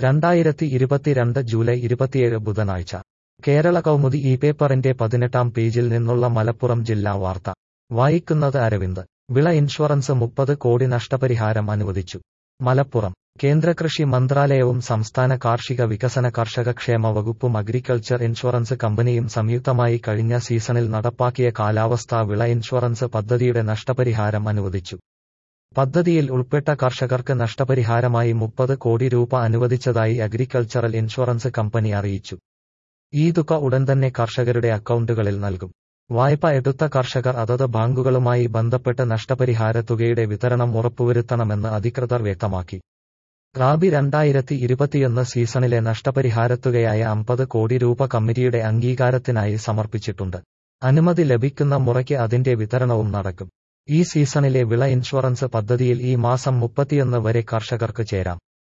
രണ്ടായിരത്തി ഇരുപത്തിരണ്ട് ജൂലൈ ഇരുപത്തിയേഴ് ബുധനാഴ്ച കേരള കൗമുദി ഈ പേപ്പറിന്റെ പതിനെട്ടാം പേജിൽ നിന്നുള്ള മലപ്പുറം ജില്ലാ വാർത്ത വായിക്കുന്നത് അരവിന്ദ് വിള ഇൻഷുറൻസ് മുപ്പത് കോടി നഷ്ടപരിഹാരം അനുവദിച്ചു മലപ്പുറം കേന്ദ്ര കൃഷി മന്ത്രാലയവും സംസ്ഥാന കാർഷിക വികസന കർഷക ക്ഷേമ വകുപ്പും അഗ്രികൾച്ചർ ഇൻഷുറൻസ് കമ്പനിയും സംയുക്തമായി കഴിഞ്ഞ സീസണിൽ നടപ്പാക്കിയ കാലാവസ്ഥാ വിള ഇൻഷുറൻസ് പദ്ധതിയുടെ നഷ്ടപരിഹാരം അനുവദിച്ചു പദ്ധതിയിൽ ഉൾപ്പെട്ട കർഷകർക്ക് നഷ്ടപരിഹാരമായി മുപ്പത് കോടി രൂപ അനുവദിച്ചതായി അഗ്രികൾച്ചറൽ ഇൻഷുറൻസ് കമ്പനി അറിയിച്ചു ഈ തുക ഉടൻ തന്നെ കർഷകരുടെ അക്കൗണ്ടുകളിൽ നൽകും വായ്പ എടുത്ത കർഷകർ അതത് ബാങ്കുകളുമായി ബന്ധപ്പെട്ട് നഷ്ടപരിഹാര തുകയുടെ വിതരണം ഉറപ്പുവരുത്തണമെന്ന് അധികൃതർ വ്യക്തമാക്കി റാബി രണ്ടായിരത്തി ഇരുപത്തിയൊന്ന് സീസണിലെ നഷ്ടപരിഹാരത്തുകയായ അമ്പത് കോടി രൂപ കമ്മിറ്റിയുടെ അംഗീകാരത്തിനായി സമർപ്പിച്ചിട്ടുണ്ട് അനുമതി ലഭിക്കുന്ന മുറയ്ക്ക് അതിന്റെ വിതരണവും നടക്കും ഈ സീസണിലെ വിള ഇൻഷുറൻസ് പദ്ധതിയിൽ ഈ മാസം മുപ്പത്തിയൊന്ന് വരെ കർഷകർക്ക് ചേരാം